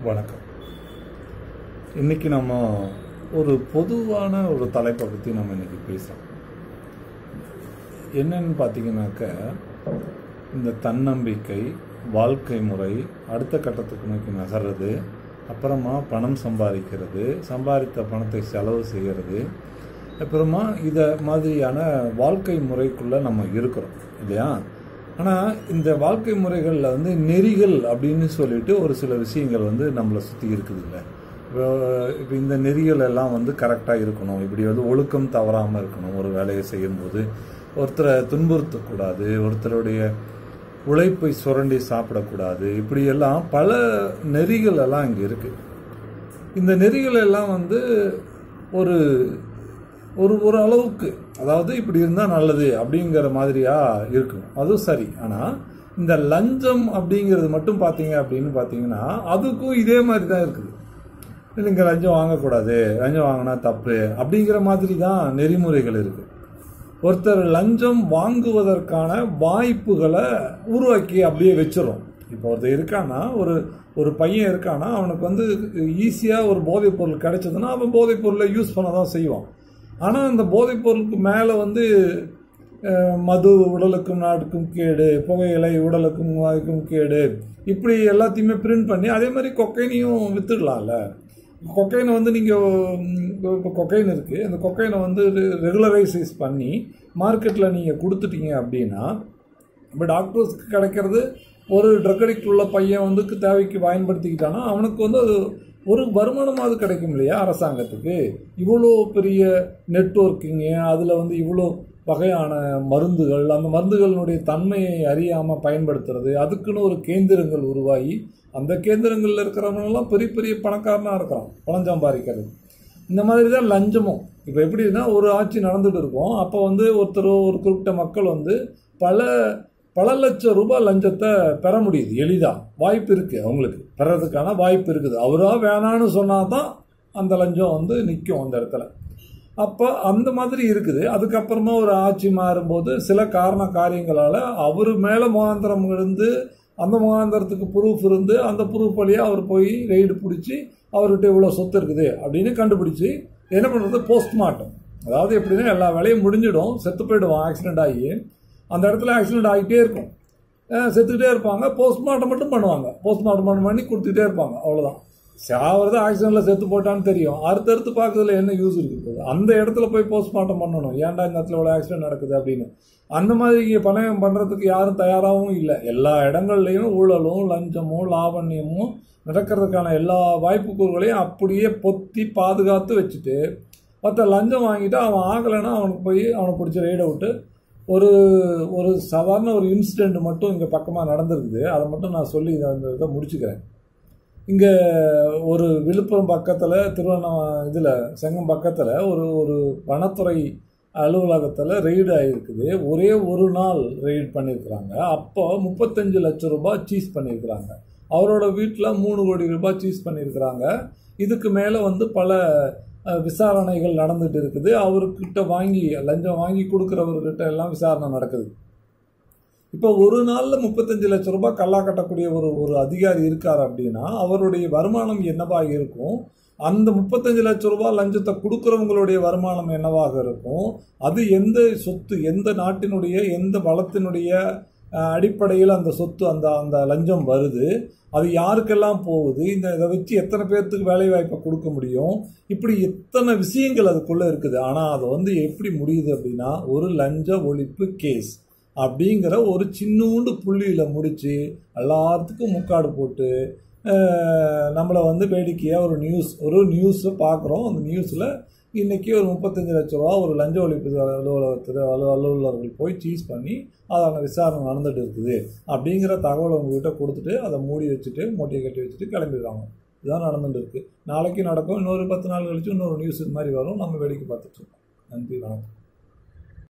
வணக்கம் இன்னைக்கு நம்ம ஒரு பொதுவான ஒரு தலைப்பை பற்றி நம்ம இன்னைக்கு பேசலாம் என்னன்னு பார்த்தீங்கன்னாக்க இந்த தன்னம்பிக்கை வாழ்க்கை முறை அடுத்த கட்டத்துக்கு நோக்கி நகர்றது அப்புறமா பணம் சம்பாதிக்கிறது சம்பாதித்த பணத்தை செலவு செய்கிறது அப்புறமா இதை மாதிரியான வாழ்க்கை முறைக்குள்ளே நம்ம இருக்கிறோம் இல்லையா ஆனால் இந்த வாழ்க்கை முறைகளில் வந்து நெறிகள் அப்படின்னு சொல்லிட்டு ஒரு சில விஷயங்கள் வந்து நம்மளை சுற்றி இருக்குது இல்லை இப்போ இந்த நெறிகள் எல்லாம் வந்து கரெக்டாக இருக்கணும் இப்படி வந்து ஒழுக்கம் தவறாமல் இருக்கணும் ஒரு வேலையை செய்யும்போது ஒருத்தரை துன்புறுத்தக்கூடாது ஒருத்தருடைய உழைப்பை சுரண்டி சாப்பிடக்கூடாது இப்படியெல்லாம் பல நெறிகள் எல்லாம் இங்கே இருக்குது இந்த நெறிகள் எல்லாம் வந்து ஒரு ஒரு ஒரு அளவுக்கு அதாவது இப்படி இருந்தால் நல்லது அப்படிங்கிற மாதிரியா இருக்கும் அதுவும் சரி ஆனால் இந்த லஞ்சம் அப்படிங்கிறது மட்டும் பார்த்தீங்க அப்படின்னு பார்த்தீங்கன்னா அதுக்கும் இதே மாதிரி தான் இருக்குது நீங்கள் லஞ்சம் வாங்கக்கூடாது லஞ்சம் வாங்கினா தப்பு அப்படிங்கிற மாதிரி தான் நெறிமுறைகள் இருக்குது ஒருத்தர் லஞ்சம் வாங்குவதற்கான வாய்ப்புகளை உருவாக்கி அப்படியே வச்சிடும் இப்போ ஒருத்தர் இருக்கான்னா ஒரு ஒரு பையன் இருக்கான்னா அவனுக்கு வந்து ஈஸியாக ஒரு போதைப் பொருள் கிடைச்சதுன்னா அவன் போதைப் பொருளை யூஸ் பண்ண தான் செய்வான் ஆனால் அந்த போதைப் பொருளுக்கு மேலே வந்து அஹ், மது உடலுக்கும் நாட்டுக்கும் கேடு புகையிலை உடலுக்கும் வாய்க்கும் கேடு இப்படி எல்லாத்தையுமே பிரிண்ட் பண்ணி அதே மாதிரி கொக்கைனையும் வித்துடலாம்ல கொக்கைனை வந்து நீங்கள் இப்போ கொக்கைன் இருக்குது அந்த கொக்கைனை வந்து ரெகுலரைசைஸ் பண்ணி மார்க்கெட்டில் நீங்கள் கொடுத்துட்டீங்க அப்படின்னா இப்போ டாக்டர்ஸ்க்கு கிடைக்கிறது ஒரு ட்ரக் அடிக்ட் உள்ள பையன் வந்து தேவைக்கு பயன்படுத்திக்கிட்டானா அவனுக்கு வந்து அது ஒரு வருமானமாவது கிடைக்கும் இல்லையா அரசாங்கத்துக்கு இவ்வளோ பெரிய நெட்வொர்க்கிங்கு அதில் வந்து இவ்வளோ வகையான மருந்துகள் அந்த மருந்துகளினுடைய தன்மையை அறியாமல் பயன்படுத்துறது அதுக்குன்னு ஒரு கேந்திரங்கள் உருவாகி அந்த கேந்திரங்களில் இருக்கிறவங்கெல்லாம் பெரிய பெரிய பணக்காரனாக இருக்கிறான் பணம் சம்பாதிக்கிறது இந்த மாதிரி தான் லஞ்சமும் இப்போ எப்படின்னா ஒரு ஆட்சி நடந்துட்டு இருக்கும் அப்போ வந்து ஒருத்தர் ஒரு குறிப்பிட்ட மக்கள் வந்து பல பல லட்சம் ரூபாய் லஞ்சத்தை பெற முடியுது எளிதாக வாய்ப்பு இருக்குது அவங்களுக்கு பெறதுக்கான வாய்ப்பு இருக்குது அவராக வேணான்னு சொன்னால் தான் அந்த லஞ்சம் வந்து நிற்கும் அந்த இடத்துல அப்போ அந்த மாதிரி இருக்குது அதுக்கப்புறமா ஒரு ஆட்சி மாறும்போது சில காரண காரியங்களால் அவர் மேலே முகாந்திரம் இருந்து அந்த முகாந்திரத்துக்கு ப்ரூஃப் இருந்து அந்த ப்ரூஃப் வழியாக அவர் போய் ரெய்டு பிடிச்சி அவர்கிட்ட இவ்வளோ சொத்து இருக்குது அப்படின்னு கண்டுபிடிச்சி என்ன பண்ணுறது போஸ்ட்மார்ட்டம் அதாவது எப்படின்னா எல்லா வேலையும் முடிஞ்சிடும் செத்து போயிடுவான் ஆக்சிடென்ட் ஆகி அந்த இடத்துல ஆக்சிடென்ட் ஆகிட்டே இருக்கும் அஹ் செத்துக்கிட்டே இருப்பாங்க போஸ்ட்மார்ட்டம் மட்டும் பண்ணுவாங்க போஸ்ட்மார்ட்டம் பண்ணி கொடுத்துக்கிட்டே இருப்பாங்க அவ்வளோதான் சாவது ஆக்சிடென்ட்டில் செத்து போட்டான்னு தெரியும் அடுத்தடுத்து பார்க்கறதுல என்ன யூஸ் இருக்குது அந்த இடத்துல போய் போஸ்ட்மார்ட்டம் பண்ணணும் ஏன்டா இந்த இடத்துல இவ்வளோ ஆக்சிடென்ட் நடக்குது அப்படின்னு அந்த மாதிரி இங்கே பணம் பண்ணுறதுக்கு யாரும் தயாராகவும் இல்லை எல்லா இடங்கள்லையும் ஊழலும் லஞ்சமும் லாவண்யமும் நடக்கிறதுக்கான எல்லா வாய்ப்புக்கூறுகளையும் அப்படியே பொத்தி பாதுகாத்து வச்சுட்டு மற்ற லஞ்சம் வாங்கிட்டு அவன் ஆகலைன்னா அவனுக்கு போய் அவனை பிடிச்ச ரெய்டை விட்டு ஒரு ஒரு சாதாரண ஒரு இன்சிடெண்ட் மட்டும் இங்கே பக்கமாக நடந்திருக்குது அதை மட்டும் நான் சொல்லி இதை இந்த இதை முடிச்சுக்கிறேன் இங்கே ஒரு விழுப்புரம் பக்கத்தில் திருவண்ணா இதில் செங்கம் பக்கத்தில் ஒரு ஒரு வனத்துறை அலுவலகத்தில் ரெய்டு ஆகிருக்குது ஒரே ஒரு நாள் ரெய்டு பண்ணியிருக்கிறாங்க அப்போ முப்பத்தஞ்சு லட்சம் ரூபாய் சீஸ் பண்ணியிருக்கிறாங்க அவரோட வீட்டில் மூணு கோடி ரூபாய் சீஸ் பண்ணியிருக்கிறாங்க இதுக்கு மேலே வந்து பல அஹ், விசாரணைகள் நடந்துட்டு இருக்குது அவர்கிட்ட வாங்கி லஞ்சம் வாங்கி கொடுக்குறவர்கிட்ட எல்லாம் விசாரணை நடக்குது இப்போ ஒரு நாளில் முப்பத்தஞ்சு லட்சம் ரூபாய் கல்லா கட்டக்கூடிய ஒரு ஒரு அதிகாரி இருக்கார் அப்படின்னா அவருடைய வருமானம் என்னவாக இருக்கும் அந்த முப்பத்தஞ்சு லட்சம் ரூபாய் லஞ்சத்தை கொடுக்குறவங்களுடைய வருமானம் என்னவாக இருக்கும் அது எந்த சொத்து எந்த நாட்டினுடைய எந்த வளத்தினுடைய அஹ், அடிப்படையில் அந்த சொத்து அந்த அந்த லஞ்சம் வருது அது யாருக்கெல்லாம் போகுது இந்த இதை வச்சு எத்தனை பேர்த்துக்கு வேலை வாய்ப்பை கொடுக்க முடியும் இப்படி எத்தனை விஷயங்கள் அதுக்குள்ளே இருக்குது ஆனால் அது வந்து எப்படி முடியுது அப்படின்னா ஒரு லஞ்ச ஒழிப்பு கேஸ் அப்படிங்கிற ஒரு சின்னூண்டு புள்ளியில் முடித்து எல்லாத்துக்கும் முக்காடு போட்டு அஹ், நம்மளை வந்து வேடிக்கையாக ஒரு நியூஸ் ஒரு நியூஸை பார்க்குறோம் அந்த நியூஸில் இன்றைக்கி ஒரு முப்பத்தஞ்சு லட்ச ரூபா ஒரு லஞ்ச ஒழிப்பு அலுவலகத்தில் அலு அலுவலர்கள் போய் சீஸ் பண்ணி அதான விசாரணை நடந்துட்டு இருக்குது அப்படிங்கிற தகவலை உங்ககிட்ட கொடுத்துட்டு அதை மூடி வச்சுட்டு மூட்டையை கட்டி வச்சுட்டு கிளம்பிடுறாங்க இதுதான் நடந்துட்டு இருக்கு நாளைக்கு நடக்கும் இன்னொரு பத்து நாள் கழிச்சு இன்னொரு நியூஸ் இது மாதிரி வரும் நம்ம வேடிக்கை பார்த்துட்டு இருக்கோம் நன்றி வணக்கம்